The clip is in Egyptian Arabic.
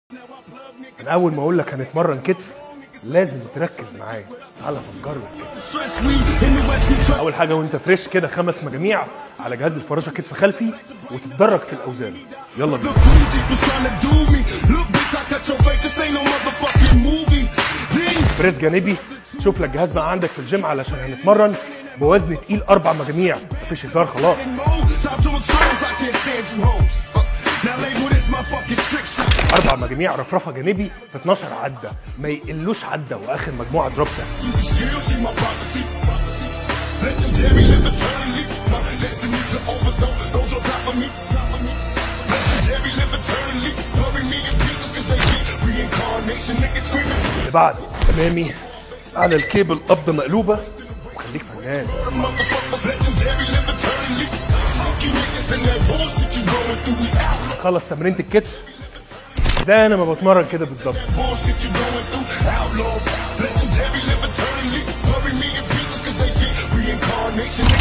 انا اول ما اقول لك هنتمرن كتف لازم تركز معايا تعالى افكر لك Stress we in the West, we trust. اول حاجه وانت فريش كده خمس مجاميع على جهاز الفراشه كتف خلفي وتتدرج في الاوزان يلا بينا The blue Jeep was trying to do me. Look, bitch, I cut your face. This ain't no motherfucking movie. Then بريس جانبي شوف لك جهاز بقى عندك في الجيم علشان هنتمرن بوزن تقيل اربع مجاميع مفيش هزار خلاص mode. Top to extremes, I can't stand you hoes. Uh, now label this my fucking trick shot. اربع مجاميع رفرفه جانبي في 12 عده ما يقلوش عده واخر مجموعه دروب سهل You still see my prophecy. Legendary, live eternally. Uh, destiny to overdose. Those on top of me. Legendary, live eternally. Bury me in pieces 'cause they get reincarnation. Niggas screaming. اللي بعد امامي على الكيبل قبضه مقلوبه وخليك فنان Motherfuckers, legendary, live eternally. Fuck you niggas and that bullshit you going through. We out. خلص تمرينة الكتف زي انا ما بتمرن كده بالظبط bullshit you going through. Outlaw, legendary, live eternally. Bury me in pieces 'cause they get reincarnation.